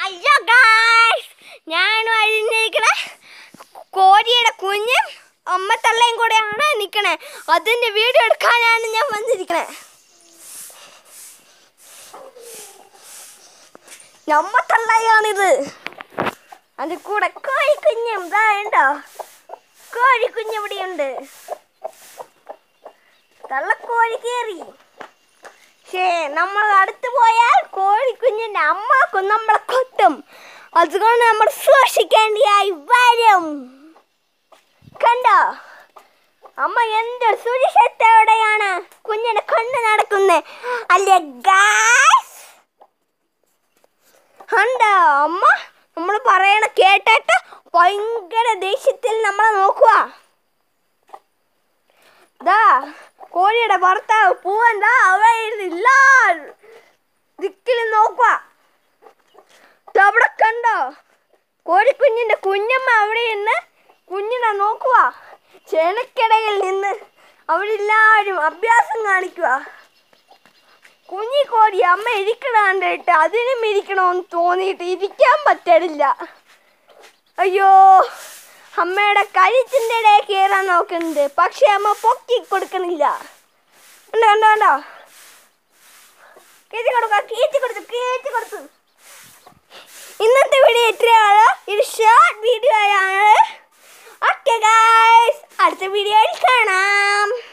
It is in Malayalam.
ഹലോ ഗായ്സ് ഞാൻ അഴിഞ്ഞിരിക്കണ കോഴിയുടെ കുഞ്ഞും അമ്മ തള്ളയും കൂടെയാണ് നിൽക്കണേ അതിന്റെ വീഡിയോ എടുക്കാനാണ് ഞാൻ വന്നിരിക്കണേ നമ്മ തള്ളയാണിത് അത് കൂടെ കോഴി കുഞ്ഞും ഇതാ ഉണ്ടോ കോഴി കുഞ്ഞ് ഇവിടെയുണ്ട് തള്ളക്കോഴി കയറി പക്ഷേ നമ്മൾ അടുത്ത് പോയാൽ കോഴിക്കുഞ്ഞിന്റെ അമ്മക്കും നമ്മളെ കൊത്തും അതുകൊണ്ട് നമ്മൾ സൂക്ഷിക്കേണ്ടിയായി വരും കണ്ടോ അമ്മ എന്ത് സുരക്ഷത്തോടെയാണ് കുഞ്ഞിനെ കൊണ്ട് നടക്കുന്നത് അല്ലേ ഗായ്സ് കണ്ടോ അമ്മ നമ്മൾ പറയണ കേട്ടിട്ട് ഭയങ്കര ദേഷ്യത്തിൽ നമ്മളെ നോക്കുക ദാ കോഴിയുടെ ഭർത്താവ് പൂവൻ ദാ അവിടെ ഇരുന്നില്ല ദിക്കിൽ നോക്കുക ദാ അവിടെ കണ്ടോ കോഴിക്കുഞ്ഞിന്റെ കുഞ്ഞമ്മ അവിടെ നിന്ന് കുഞ്ഞിനെ നോക്കുക ചെണക്കിടയിൽ നിന്ന് അവരെല്ലാവരും അഭ്യാസം കാണിക്കുക കുഞ്ഞി കോഴി അമ്മ ഇരിക്കണാണ്ടിട്ട് അതിനും ഇരിക്കണമെന്ന് തോന്നിയിട്ട് ഇരിക്കാൻ പറ്റണില്ല അയ്യോ അമ്മയുടെ കഴുത്തിൻ്റെ ഇടയിൽ കയറാൻ നോക്കുന്നുണ്ട് പക്ഷെ അമ്മ പൊക്കി കൊടുക്കണില്ല ഉണ്ടോ ഉണ്ടോ ഉണ്ടോ കയറ്റി കൊടുക്ക കയറ്റി കൊടുത്തു കയറ്റി കൊടുത്തു ഇന്നത്തെ വീഡിയോ ഇത്രയാണ് ഇത് ഷോർട്ട് വീഡിയോ ആണ് ഓക്കെ ഗായ്സ് അടുത്ത വീഡിയോയിൽ കാണാം